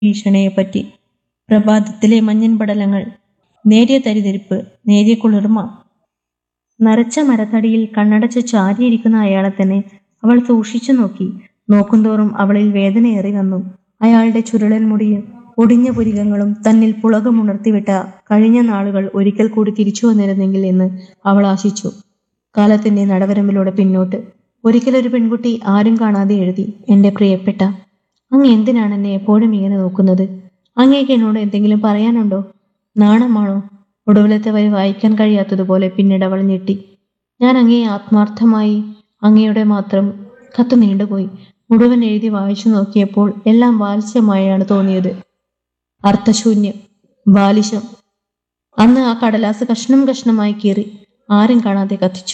ഭീഷണിയെപ്പറ്റി പ്രഭാതത്തിലെ മഞ്ഞൻ പടലങ്ങൾ നേരിയ തരിതിരിപ്പ് നേരിയ കുളിർമ നരച്ച മരത്തടിയിൽ കണ്ണടച്ച് ചാരിയിരിക്കുന്ന അയാളെ തന്നെ അവൾ സൂക്ഷിച്ചു നോക്കി നോക്കുന്തോറും അവളിൽ വേദനയേറി വന്നു അയാളുടെ ചുരുളൻ മുടിയും ഒടിഞ്ഞ പുരികങ്ങളും തന്നിൽ പുളകമുണർത്തിവിട്ട കഴിഞ്ഞ നാളുകൾ ഒരിക്കൽ കൂടി തിരിച്ചു വന്നിരുന്നെങ്കിൽ എന്ന് അവൾ ആശിച്ചു കാലത്തിന്റെ നടവരമ്പിലൂടെ പിന്നോട്ട് ഒരിക്കലൊരു പെൺകുട്ടി ആരും കാണാതെ എഴുതി എന്റെ പ്രിയപ്പെട്ട അങ്ങ് എന്തിനാണ് എന്നെ എപ്പോഴും ഇങ്ങനെ നോക്കുന്നത് അങ്ങേക്ക് എന്നോട് എന്തെങ്കിലും പറയാനുണ്ടോ നാണമാണോ ഒടുവിലത്തെ വരി വായിക്കാൻ കഴിയാത്തതുപോലെ പിന്നീട് അവൾ ഞെട്ടി ഞാൻ അങ്ങയെ ആത്മാർത്ഥമായി അങ്ങയുടെ മാത്രം കത്ത് നീണ്ടുപോയി മുഴുവൻ എഴുതി വായിച്ചു നോക്കിയപ്പോൾ എല്ലാം ബാലിശമായാണ് തോന്നിയത് അർത്ഥശൂന്യം ബാലിശം അന്ന് ആ കടലാസ് കഷ്ണം കഷ്ണമായി കീറി ആരും കാണാതെ കത്തിച്ചു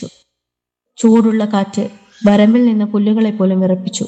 ചൂടുള്ള കാറ്റ് വരമ്പിൽ നിന്ന് പുല്ലുകളെ പോലും വിറപ്പിച്ചു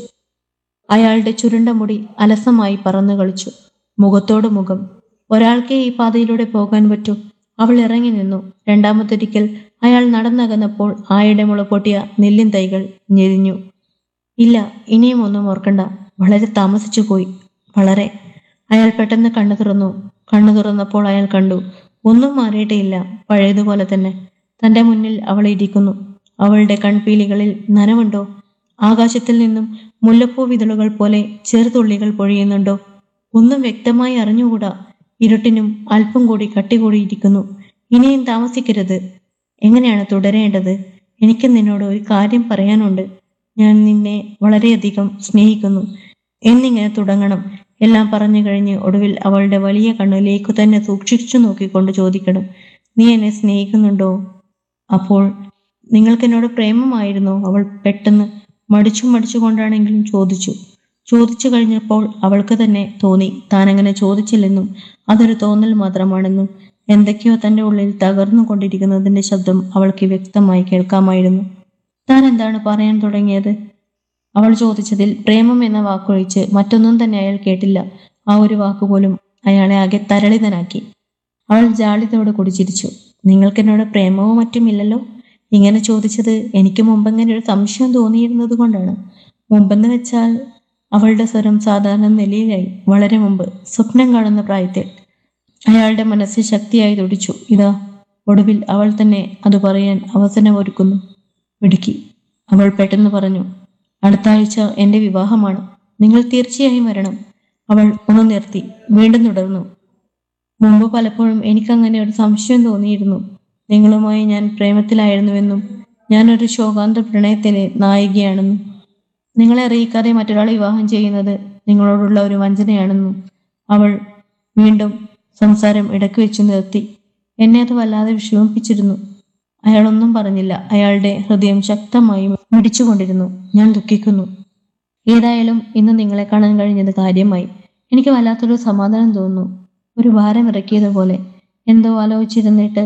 അയാളുടെ ചുരുണ്ട മുടി അലസമായി പറന്നു കളിച്ചു മുഖത്തോട് മുഖം ഒരാൾക്കേ ഈ പാതയിലൂടെ പോകാൻ പറ്റൂ അവൾ ഇറങ്ങി നിന്നു രണ്ടാമതൊരിക്കൽ അയാൾ നടന്നകന്നപ്പോൾ ആയുടെ മുളപൊട്ടിയ നെല്ലിൻ തൈകൾ ഞെരിഞ്ഞു ഇല്ല ഇനിയും ഒന്നും ഓർക്കണ്ട വളരെ താമസിച്ചു പോയി വളരെ അയാൾ പെട്ടെന്ന് കണ്ണു തുറന്നു കണ്ണു തുറന്നപ്പോൾ അയാൾ കണ്ടു ഒന്നും മാറിയിട്ടില്ല പഴയതുപോലെ തന്നെ തന്റെ മുന്നിൽ അവൾ ഇരിക്കുന്നു അവളുടെ കൺപീലികളിൽ നനവുണ്ടോ ആകാശത്തിൽ നിന്നും മുല്ലപ്പൂ വിതളുകൾ പോലെ ചെറുതുള്ളികൾ പൊഴിയുന്നുണ്ടോ ഒന്നും വ്യക്തമായി അറിഞ്ഞുകൂടാ ഇരുട്ടിനും അല്പം കൂടി കട്ടി കൂടിയിരിക്കുന്നു ഇനിയും താമസിക്കരുത് എങ്ങനെയാണ് തുടരേണ്ടത് എനിക്ക് നിന്നോട് ഒരു കാര്യം പറയാനുണ്ട് ഞാൻ നിന്നെ വളരെയധികം സ്നേഹിക്കുന്നു എന്നിങ്ങനെ തുടങ്ങണം എല്ലാം പറഞ്ഞു കഴിഞ്ഞ് ഒടുവിൽ അവളുടെ വലിയ കണ്ണിലേക്ക് തന്നെ സൂക്ഷിച്ചു നോക്കിക്കൊണ്ട് ചോദിക്കണം നീ എന്നെ സ്നേഹിക്കുന്നുണ്ടോ അപ്പോൾ നിങ്ങൾക്ക് എന്നോട് പ്രേമമായിരുന്നോ അവൾ പെട്ടെന്ന് മടിച്ചു മടിച്ചുകൊണ്ടാണെങ്കിലും ചോദിച്ചു ചോദിച്ചു കഴിഞ്ഞപ്പോൾ അവൾക്ക് തന്നെ തോന്നി താനങ്ങനെ ചോദിച്ചില്ലെന്നും അതൊരു തോന്നൽ മാത്രമാണെന്നും എന്തൊക്കെയോ തന്റെ ഉള്ളിൽ തകർന്നു കൊണ്ടിരിക്കുന്നതിന്റെ ശബ്ദം അവൾക്ക് വ്യക്തമായി കേൾക്കാമായിരുന്നു താൻ എന്താണ് പറയാൻ തുടങ്ങിയത് അവൾ ചോദിച്ചതിൽ പ്രേമം എന്ന വാക്കൊഴിച്ച് മറ്റൊന്നും തന്നെ അയാൾ കേട്ടില്ല ആ ഒരു വാക്കുപോലും അയാളെ ആകെ തരളിതനാക്കി അവൾ ജാളിതയോടെ കുടിച്ചിരിച്ചു നിങ്ങൾക്ക് എന്നോട് പ്രേമവും മറ്റും ഇല്ലല്ലോ ഇങ്ങനെ ചോദിച്ചത് എനിക്ക് മുമ്പങ്ങനെ ഒരു സംശയം തോന്നിയിരുന്നത് കൊണ്ടാണ് മുമ്പെന്ന് വെച്ചാൽ അവളുടെ സ്വരം സാധാരണ നിലയിലായി വളരെ മുമ്പ് സ്വപ്നം കാണുന്ന പ്രായത്തിൽ അയാളുടെ മനസ്സ് ശക്തിയായി തുടിച്ചു ഇതാ ഒടുവിൽ അവൾ തന്നെ അത് പറയാൻ അവസരമൊരുക്കുന്നു മിടുക്കി അവൾ പെട്ടെന്ന് പറഞ്ഞു അടുത്ത ആഴ്ച എന്റെ വിവാഹമാണ് നിങ്ങൾ തീർച്ചയായും വരണം അവൾ ഒന്ന് നിർത്തി വീണ്ടും തുടർന്നു മുമ്പ് പലപ്പോഴും എനിക്കങ്ങനെ ഒരു സംശയം തോന്നിയിരുന്നു നിങ്ങളുമായി ഞാൻ പ്രേമത്തിലായിരുന്നുവെന്നും ഞാനൊരു ശോകാന്ത പ്രണയത്തിലെ നായികയാണെന്നും നിങ്ങളെ അറിയിക്കാതെ മറ്റൊരാളെ വിവാഹം ചെയ്യുന്നത് നിങ്ങളോടുള്ള ഒരു വഞ്ചനയാണെന്നും അവൾ വീണ്ടും സംസാരം ഇടയ്ക്ക് വെച്ച് നിർത്തി എന്നെ അത് വല്ലാതെ വിഷമിപ്പിച്ചിരുന്നു അയാളൊന്നും പറഞ്ഞില്ല അയാളുടെ ഹൃദയം ശക്തമായി മിടിച്ചുകൊണ്ടിരുന്നു ഞാൻ ദുഃഖിക്കുന്നു ഏതായാലും ഇന്ന് നിങ്ങളെ കാണാൻ കഴിഞ്ഞത് കാര്യമായി എനിക്ക് വല്ലാത്തൊരു സമാധാനം തോന്നുന്നു ഒരു ഭാരം ഇറക്കിയതുപോലെ എന്തോ ആലോചിച്ചിരുന്നിട്ട്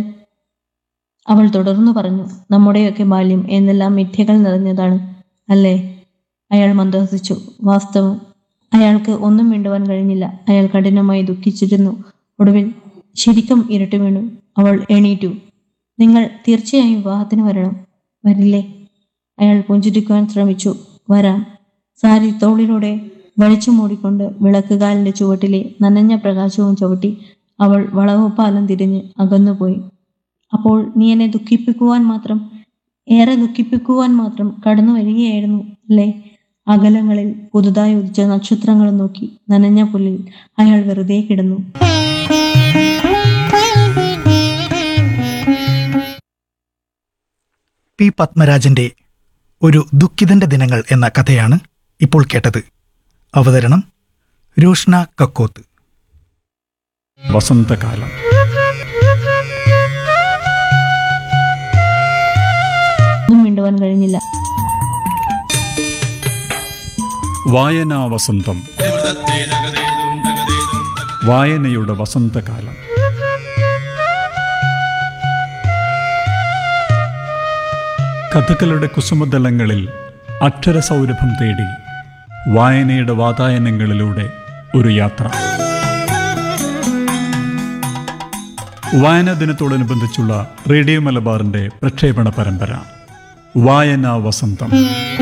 അവൾ തുടർന്നു പറഞ്ഞു നമ്മുടെയൊക്കെ ബാല്യം എന്നെല്ലാം മിഥ്യകൾ നിറഞ്ഞതാണ് അല്ലേ അയാൾ മന്ദഹസിച്ചു വാസ്തവം അയാൾക്ക് ഒന്നും മിണ്ടുവാൻ കഴിഞ്ഞില്ല അയാൾ കഠിനമായി ദുഃഖിച്ചിരുന്നു ഒടുവിൽ ശരിക്കും ഇരുട്ട് വീണു അവൾ എണീറ്റു നിങ്ങൾ തീർച്ചയായും വിവാഹത്തിന് വരണം വരില്ലേ അയാൾ പുഞ്ചിരിക്കുവാൻ ശ്രമിച്ചു വരാം സാരി തോളിലൂടെ വലിച്ചു മൂടിക്കൊണ്ട് വിളക്കുകാലിന്റെ ചുവട്ടിലെ നനഞ്ഞ പ്രകാശവും ചവിട്ടി അവൾ വളവുപാലം തിരിഞ്ഞ് അകന്നുപോയി അപ്പോൾ നീ എന്നെ ദുഃഖിപ്പിക്കുവാൻ മാത്രം ഏറെ ദുഃഖിപ്പിക്കുവാൻ മാത്രം കടന്നു വരികയായിരുന്നു അല്ലേ അകലങ്ങളിൽ പുതുതായി ഉദിച്ച നക്ഷത്രങ്ങൾ നോക്കി നനഞ്ഞ പുല്ലിൽ അയാൾ വെറുതെ കിടന്നു പി പത്മരാജന്റെ ഒരു ദുഃഖിതന്റെ ദിനങ്ങൾ എന്ന കഥയാണ് ഇപ്പോൾ കേട്ടത് അവതരണം രൂഷ്ണ കക്കോത്ത് വസന്തകാലം ഒന്നും മിണ്ടുവാൻ കഴിഞ്ഞില്ല വായനാ വസന്തം വായനയുടെ വസന്തകാലം കഥകളുടെ കുസുമതലങ്ങളിൽ അക്ഷരസൗരഭം തേടി വായനയുടെ വാതായനങ്ങളിലൂടെ ഒരു യാത്ര വായനാ ദിനത്തോടനുബന്ധിച്ചുള്ള റേഡിയോ മലബാറിന്റെ പ്രക്ഷേപണ പരമ്പര വായനാ വസന്തം